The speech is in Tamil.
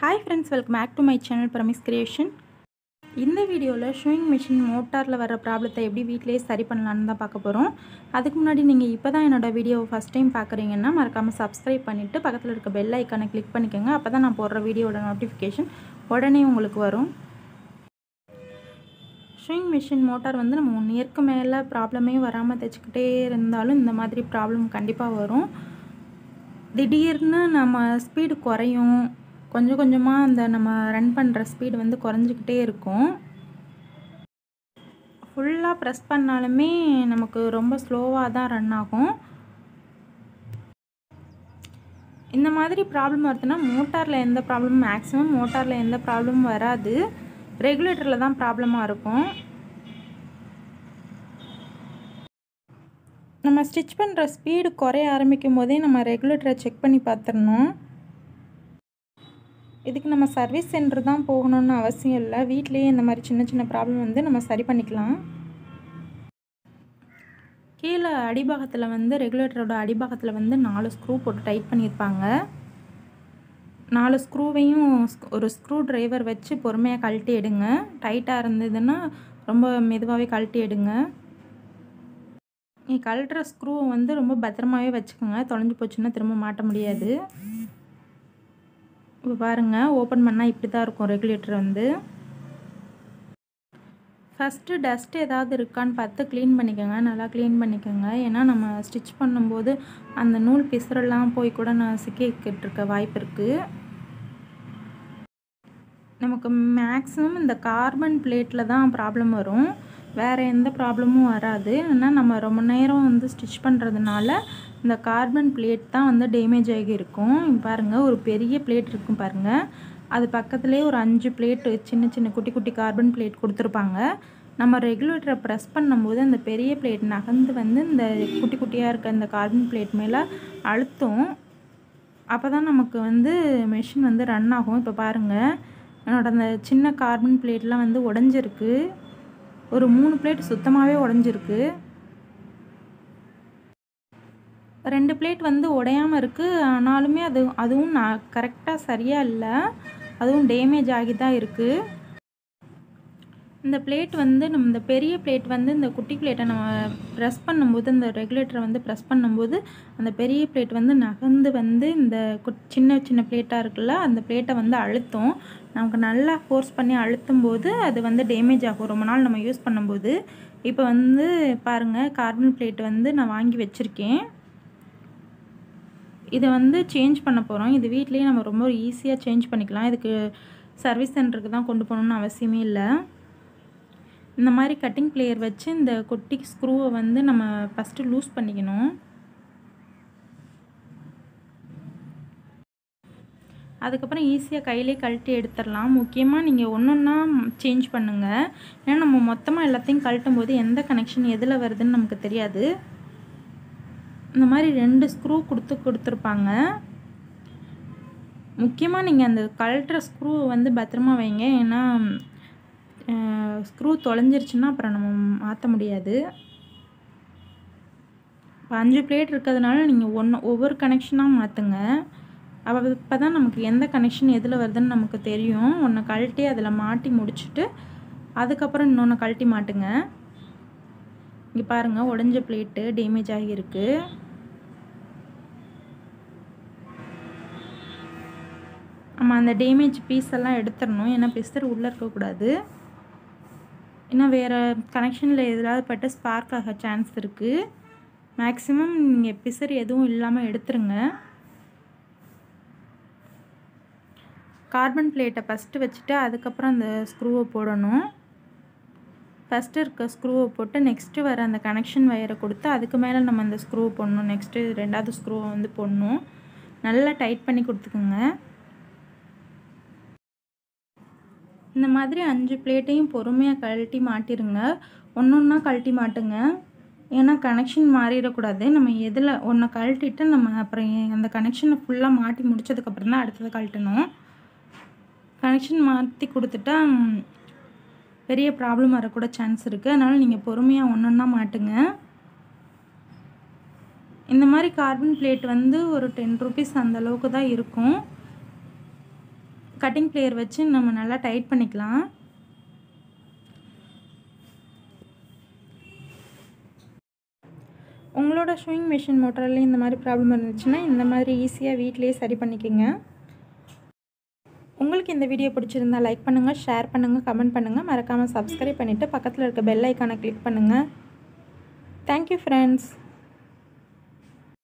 hi friends welcome back to my channel promise creation இந்த வீடியோவில் ஷூயிங் மிஷின் மோட்டாரில் வர ப்ராப்ளத்தை எப்படி வீட்டிலேயே சரி பண்ணலான்னு தான் பார்க்க போகிறோம் அதுக்கு முன்னாடி நீங்கள் இப்போ தான் என்னோடய வீடியோவை ஃபஸ்ட் டைம் பார்க்குறீங்கன்னா மறக்காமல் சப்ஸ்கிரைப் பண்ணிவிட்டு பக்கத்தில் இருக்க பெல் ஐக்கானை கிளிக் பண்ணிக்கோங்க அப்போ தான் நான் போடுற வீடியோட நோட்டிஃபிகேஷன் உடனே உங்களுக்கு வரும் ஷூயிங் மிஷின் மோட்டார் வந்து நம்ம ஒன் இயர்க்கு மேலே ப்ராப்ளமே வராமல் தைச்சிக்கிட்டே இருந்தாலும் இந்த மாதிரி ப்ராப்ளம் கண்டிப்பாக வரும் திடீர்னு நம்ம ஸ்பீடு குறையும் கொஞ்சம் கொஞ்சமாக அந்த நம்ம ரன் பண்ணுற ஸ்பீடு வந்து குறைஞ்சிக்கிட்டே இருக்கும் ஃபுல்லாக ப்ரெஸ் பண்ணாலுமே நமக்கு ரொம்ப ஸ்லோவாக தான் ரன் ஆகும் இந்த மாதிரி ப்ராப்ளம் வருதுன்னா மோட்டாரில் எந்த ப்ராப்ளமும் மேக்ஸிமம் மோட்டாரில் எந்த ப்ராப்ளமும் வராது ரெகுலேட்டரில் தான் ப்ராப்ளமாக இருக்கும் நம்ம ஸ்டிச் பண்ணுற ஸ்பீடு குறைய ஆரம்பிக்கும் போதே நம்ம ரெகுலேட்டரை செக் பண்ணி பார்த்துடணும் இதுக்கு நம்ம சர்வீஸ் சென்டர் தான் போகணுன்னு அவசியம் இல்லை வீட்லேயே இந்த மாதிரி சின்ன சின்ன ப்ராப்ளம் வந்து நம்ம சரி பண்ணிக்கலாம் கீழே அடிபாகத்தில் வந்து ரெகுலேட்டரோட அடிபாகத்தில் வந்து நாலு ஸ்க்ரூ போட்டு டைட் பண்ணியிருப்பாங்க நாலு ஸ்க்ரூவையும் ஒரு ஸ்க்ரூ ட்ரைவர் வச்சு பொறுமையாக கழட்டி எடுங்க டைட்டாக இருந்ததுன்னா ரொம்ப மெதுவாகவே கழட்டி எடுங்க நீ கழட்டுற ஸ்க்ரூவை வந்து ரொம்ப பத்திரமாகவே வச்சுக்கோங்க தொலைஞ்சு போச்சுன்னா திரும்ப மாட்ட முடியாது இப்போ பாருங்கள் ஓப்பன் பண்ணால் இப்படி தான் இருக்கும் ரெகுலேட்டர் வந்து ஃபஸ்ட்டு டஸ்ட் ஏதாவது இருக்கான்னு பார்த்து க்ளீன் பண்ணிக்கோங்க நல்லா க்ளீன் பண்ணிக்கோங்க ஏன்னா நம்ம ஸ்டிச் பண்ணும்போது அந்த நூல் பிசுறெல்லாம் போய் கூட நான் சிக்கிக்கிட்டு இருக்க வாய்ப்பு இருக்குது நமக்கு மேக்ஸிமம் இந்த கார்பன் பிளேட்டில் தான் ப்ராப்ளம் வரும் வேறு எந்த ப்ராப்ளமும் வராது ஆனால் நம்ம ரொம்ப நேரம் வந்து ஸ்டிச் பண்ணுறதுனால இந்த கார்பன் பிளேட் தான் வந்து டேமேஜ் ஆகி இருக்கும் பாருங்கள் ஒரு பெரிய பிளேட் இருக்கும் பாருங்கள் அது பக்கத்துலேயே ஒரு அஞ்சு பிளேட்டு சின்ன சின்ன குட்டி குட்டி கார்பன் பிளேட் கொடுத்துருப்பாங்க நம்ம ரெகுலேட்டரை ப்ரெஸ் பண்ணும்போது அந்த பெரிய பிளேட் நகர்ந்து வந்து இந்த குட்டி குட்டியாக இருக்க இந்த கார்பன் பிளேட் மேலே அழுத்தும் அப்போ தான் நமக்கு வந்து மெஷின் வந்து ரன் ஆகும் இப்போ பாருங்கள் என்னோட அந்த சின்ன கார்பன் பிளேட்லாம் வந்து உடஞ்சிருக்கு ஒரு மூணு பிளேட் சுத்தமாகவே உடஞ்சிருக்கு ரெண்டு பிளேட் வந்து உடையாமல் இருக்குது ஆனாலுமே அது அதுவும் நான் கரெக்டாக சரியாக இல்லை அதுவும் டேமேஜ் ஆகி தான் இருக்குது இந்த பிளேட் வந்து நம்ம இந்த பெரிய பிளேட் வந்து இந்த குட்டி பிளேட்டை நம்ம ப்ரெஸ் பண்ணும்போது இந்த ரெகுலேட்டரை வந்து ப்ரெஸ் பண்ணும்போது அந்த பெரிய பிளேட் வந்து நகர்ந்து வந்து இந்த சின்ன சின்ன பிளேட்டாக இருக்குல்ல அந்த பிளேட்டை வந்து அழுத்தும் நமக்கு நல்லா ஃபோர்ஸ் பண்ணி அழுத்தும் போது அது வந்து டேமேஜ் ஆகும் ரொம்ப நாள் நம்ம யூஸ் பண்ணும்போது இப்போ வந்து பாருங்கள் கார்பன் பிளேட் வந்து நான் வாங்கி வச்சுருக்கேன் இதை வந்து சேஞ்ச் பண்ண போகிறோம் இது வீட்லேயே நம்ம ரொம்ப ஈஸியாக சேஞ்ச் பண்ணிக்கலாம் இதுக்கு சர்வீஸ் சென்டருக்கு தான் கொண்டு போகணுன்னு அவசியமே இல்லை இந்த மாதிரி கட்டிங் பிளேயர் வச்சு இந்த குட்டி ஸ்க்ரூவை வந்து நம்ம ஃபஸ்ட்டு லூஸ் பண்ணிக்கணும் அதுக்கப்புறம் ஈஸியாக கையிலே கழட்டி எடுத்துடலாம் முக்கியமாக நீங்கள் ஒன்று ஒன்றா சேஞ்ச் பண்ணுங்கள் ஏன்னா நம்ம மொத்தமாக எல்லாத்தையும் கழட்டும் போது எந்த கனெக்ஷன் எதில் வருதுன்னு நமக்கு தெரியாது இந்த மாதிரி ரெண்டு ஸ்க்ரூ கொடுத்து கொடுத்துருப்பாங்க முக்கியமாக நீங்கள் அந்த கழட்டுற ஸ்க்ரூ வந்து பத்திரமா வைங்க ஏன்னா ஸ்க்ரூ தொலைஞ்சிருச்சுன்னா அப்புறம் நம்ம மாற்ற முடியாது இப்போ அஞ்சு பிளேட் இருக்கிறதுனால நீங்கள் ஒன்று ஒவ்வொரு கனெக்ஷனாக மாற்றுங்க அப்போ இப்போ தான் நமக்கு எந்த கனெக்ஷன் எதில் வருதுன்னு நமக்கு தெரியும் ஒன்று கழட்டி அதில் மாட்டி முடிச்சுட்டு அதுக்கப்புறம் இன்னொன்று கழட்டி மாட்டுங்க இங்கே பாருங்கள் உடஞ்ச பிளேட்டு டேமேஜ் ஆகியிருக்கு நம்ம அந்த டேமேஜ் பீஸ் எல்லாம் எடுத்துடணும் ஏன்னா பிஸ்தர் உள்ளே இருக்கக்கூடாது ஏன்னா வேறு கனெக்ஷனில் எதாவது பட்டு ஸ்பார்க் ஆக சான்ஸ் இருக்குது மேக்ஸிமம் நீங்கள் பிசர் எதுவும் இல்லாமல் எடுத்துருங்க கார்பன் பிளேட்டை ஃபஸ்ட்டு வச்சுட்டு அதுக்கப்புறம் அந்த ஸ்க்ரூவை போடணும் ஃபஸ்ட்டு இருக்க ஸ்க்ரூவை போட்டு நெக்ஸ்ட்டு வர அந்த கனெக்ஷன் வயரை கொடுத்து அதுக்கு மேலே நம்ம அந்த ஸ்க்ரூவை போடணும் நெக்ஸ்ட்டு ரெண்டாவது ஸ்க்ரூவை வந்து போடணும் நல்லா டைட் பண்ணி கொடுத்துக்குங்க இந்த மாதிரி அஞ்சு பிளேட்டையும் பொறுமையாக கழட்டி மாட்டிருங்க ஒன்று ஒன்றா கழட்டி மாட்டுங்க ஏன்னா கனெக்ஷன் மாறிடக்கூடாது நம்ம எதில் ஒன்றை கழட்டிட்டு நம்ம அப்புறம் அந்த கனெக்ஷனை ஃபுல்லாக மாட்டி முடிச்சதுக்கப்புறம் தான் அடுத்தது கழட்டணும் கனெக்ஷன் மாற்றி கொடுத்துட்டா பெரிய ப்ராப்ளம் வரக்கூட சான்ஸ் இருக்குது அதனால் நீங்கள் பொறுமையாக ஒன்று ஒன்றா மாட்டுங்க இந்த மாதிரி கார்பன் பிளேட் வந்து ஒரு டென் ருபீஸ் அந்த அளவுக்கு தான் இருக்கும் கட்டிங் பிளேயர் வச்சு நம்ம நல்லா டைட் பண்ணிக்கலாம் உங்களோட ஷூயிங் மிஷின் மோட்டர்லேயும் இந்த மாதிரி ப்ராப்ளம் இருந்துச்சுன்னா இந்த மாதிரி ஈஸியாக வீட்லேயே சரி பண்ணிக்கோங்க உங்களுக்கு இந்த வீடியோ பிடிச்சிருந்தா லைக் பண்ணுங்கள் ஷேர் பண்ணுங்கள் கமெண்ட் பண்ணுங்கள் மறக்காமல் சப்ஸ்கிரைப் பண்ணிவிட்டு பக்கத்தில் இருக்க பெல் ஐக்கானை கிளிக் பண்ணுங்கள் தேங்க்யூ ஃப்ரெண்ட்ஸ்